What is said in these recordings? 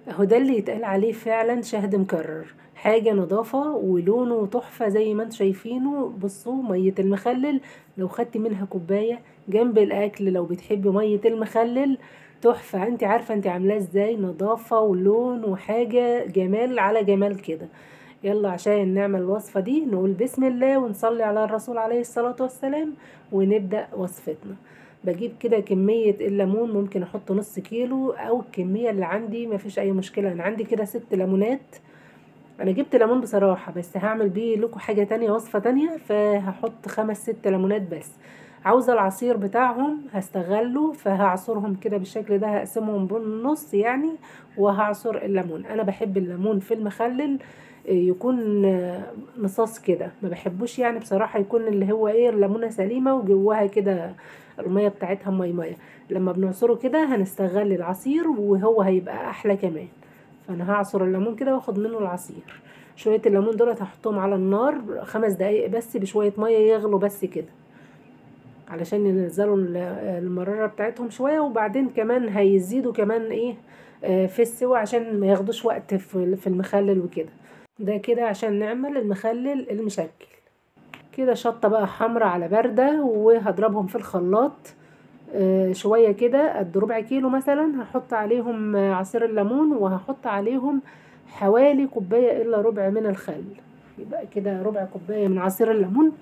اهو ده اللي يتقال عليه فعلا شهد مكرر حاجة نظافة ولونه تحفة زي ما انتم شايفينه بصوا مية المخلل لو خدتي منها كوباية جنب الاكل لو بتحبي مية المخلل تحفة انت عارفة انت عاملاه ازاي نظافة ولون وحاجة جمال على جمال كده يلا عشان نعمل الوصفة دي نقول بسم الله ونصلي على الرسول عليه الصلاة والسلام ونبدأ وصفتنا بجيب كده كمية الليمون ممكن احط نص كيلو او الكمية اللي عندي مفيش اي مشكلة انا عندي كده ست ليمونات انا جبت ليمون بصراحة بس هعمل بيه لكم حاجة تانية وصفة تانية فهحط خمس ست ليمونات بس عاوزة العصير بتاعهم هستغله فهعصرهم كده بالشكل ده هقسمهم بالنص يعني وهعصر الليمون انا بحب الليمون في المخلل يكون مصاص كده ما بحبوش يعني بصراحة يكون اللي هو ايه الليمونة سليمة وجواها كده المية بتاعتها مي مية لما بنعصره كده هنستغل العصير وهو هيبقى احلى كمان فانا هعصر الليمون كده واخد منه العصير شوية الليمون دولت هحطهم على النار خمس دقايق بس بشوية مية يغلوا بس كده علشان ينزلوا المرارة بتاعتهم شوية وبعدين كمان هيزيدوا كمان ايه في السوا عشان ما ياخدوش وقت في المخلل وكده ده كده عشان نعمل المخلل المشكل كده شطة بقى حمرا على باردة وهضربهم في الخلاط شوية كده قد ربع كيلو مثلا هحط عليهم عصير الليمون وهحط عليهم حوالي كوباية الا ربع من الخل يبقى كده ربع كوباية من عصير الليمون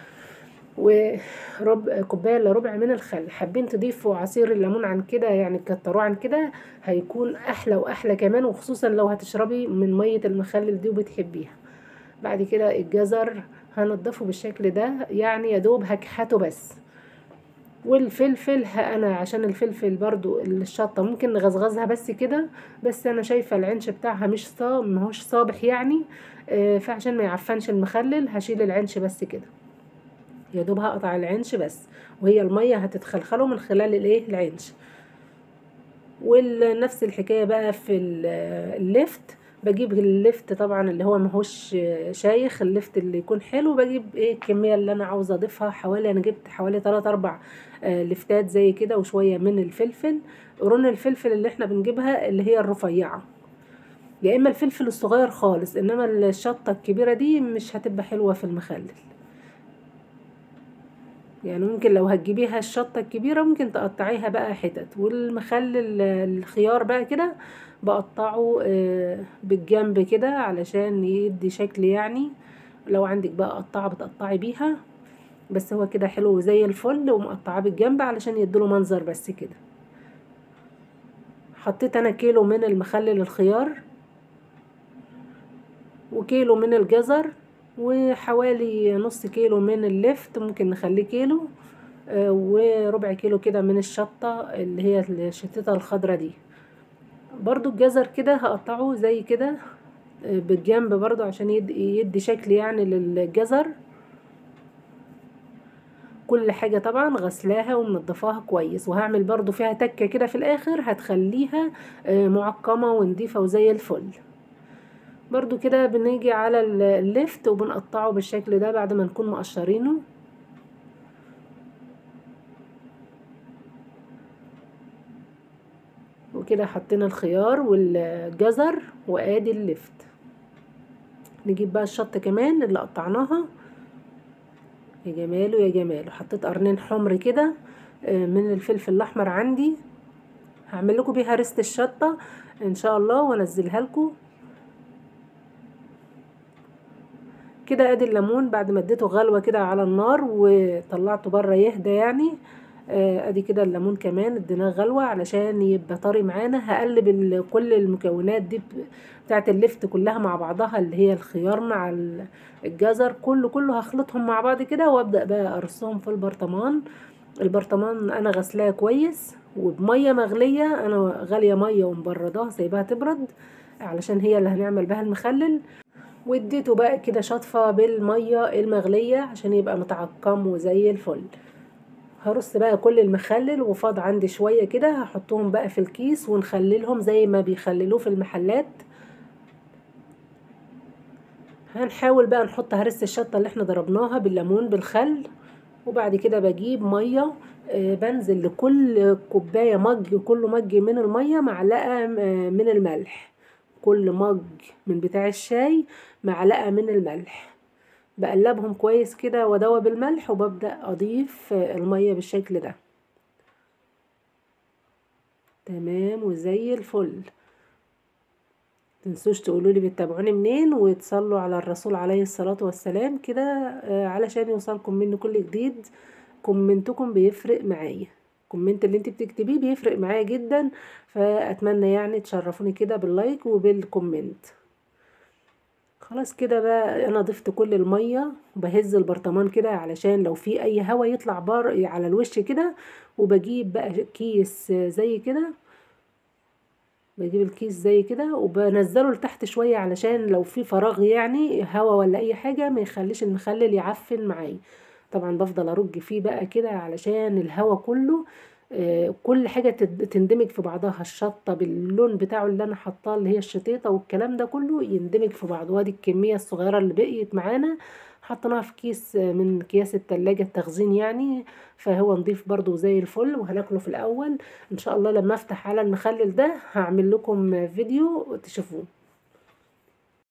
وربع كوبايه الا ربع من الخل حابين تضيفوا عصير الليمون عن كده يعني تكتروه عن كده هيكون احلى واحلى كمان وخصوصا لو هتشربي من ميه المخلل دي وبتحبيها بعد كده الجزر هنضفه بالشكل ده يعني يا دوب هكحته بس والفلفل انا عشان الفلفل برضو الشطه ممكن نغزغزها بس كده بس انا شايفه العنش بتاعها مش صاب ماهوش صابح يعني فعشان ما يعفنش المخلل هشيل العنش بس كده يا دوب هقطع العنش بس وهي الميه هتتخلخله من خلال الايه العنش ونفس الحكايه بقى في اللفت بجيب اللفت طبعا اللي هو ماهوش شايخ اللفت اللي يكون حلو بجيب ايه الكميه اللي انا عاوزه اضيفها حوالي انا جبت حوالي 3 4 لفتات زي كده وشويه من الفلفل قرون الفلفل اللي احنا بنجيبها اللي هي الرفيعه يا اما الفلفل الصغير خالص انما الشطه الكبيره دي مش هتبقى حلوه في المخلل يعني ممكن لو هتجيبيها الشطة الكبيرة ممكن تقطعيها بقى حتت والمخلل الخيار بقى كده بقطعه بالجنب كده علشان يدي شكل يعني لو عندك بقى قطعة بتقطعي بيها بس هو كده حلو زي الفل ومقطعاه بالجنب علشان يديله منظر بس كده حطيت انا كيلو من المخلل الخيار وكيلو من الجزر وحوالي نص كيلو من اللفت ممكن نخليه كيلو آه وربع كيلو كده من الشطة اللي هي الشتيتة الخضرة دي برضو الجزر كده هقطعه زي كده آه بالجنب برضو عشان يدي, يدي شكل يعني للجزر كل حاجة طبعا غسلاها ومنضفاها كويس وهعمل برضو فيها تكة كده في الاخر هتخليها آه معقمة ونضيفة وزي الفل برضو كده بنيجي على اللفت وبنقطعه بالشكل ده بعد ما نكون مقشرينه وكده حطينا الخيار والجزر وادي اللفت نجيب بقى الشطة كمان اللي قطعناها يا جماله يا جماله حطيت قرنين حمر كده من الفلفل الاحمر عندي هعمل لكم بيها رست الشطة ان شاء الله وانزلها لكم كده ادي الليمون بعد ما اديته غلوه كده على النار وطلعته بره يهدى يعني ادي كده الليمون كمان اديناه غلوه علشان يبقى طري معانا هقلب كل المكونات دي بتاعه اللفت كلها مع بعضها اللي هي الخيار مع الجزر كله كله هخلطهم مع بعض كده وابدا بقى ارصهم في البرطمان البرطمان انا غسلاه كويس وبميه مغليه انا غاليه ميه ومبرداها سايباها تبرد علشان هي اللي هنعمل بها المخلل واديته بقى كده شطفة بالمية المغلية عشان يبقى متعقم وزي الفل هرص بقى كل المخلل وفاض عندي شوية كده هحطهم بقى في الكيس ونخللهم زي ما بيخللوه في المحلات هنحاول بقى نحط هرس الشطة اللي احنا ضربناها بالليمون بالخل وبعد كده بجيب مية آه بنزل لكل كوباية مج كل مج من المية معلقة من الملح كل مج من بتاع الشاي معلقة من الملح بقلبهم كويس كده وادوب الملح وببدأ اضيف المية بالشكل ده تمام وزي الفل تنسوش تقولوا لي بتتابعوني منين وتصلوا على الرسول عليه الصلاة والسلام كده آه، علشان يوصلكم مني كل جديد كومنتكم بيفرق معايا الكومنت اللي انت بتكتبيه بيفرق معايا جدا فاتمنى يعني تشرفوني كده باللايك وبالكومنت خلاص كده بقى انا ضفت كل الميه وبهز البرطمان كده علشان لو في اي هوا يطلع بار على الوش كده وبجيب بقى كيس زي كده بجيب الكيس زي كده وبنزله لتحت شويه علشان لو في فراغ يعني هوا ولا اي حاجه ما يخليش المخلل يعفن معايا طبعا بفضل ارج فيه بقى كده علشان الهوا كله آه، كل حاجة تندمج في بعضها الشطة باللون بتاعه اللي انا حطاه اللي هي الشطيطة والكلام ده كله يندمج في بعضه وادي الكمية الصغيرة اللي بقيت معانا حطيناها في كيس من اكياس التلاجة التخزين يعني فهو نضيف برضو زي الفل وهناكله في الاول ان شاء الله لما افتح على المخلل ده هعمل لكم فيديو تشوفوه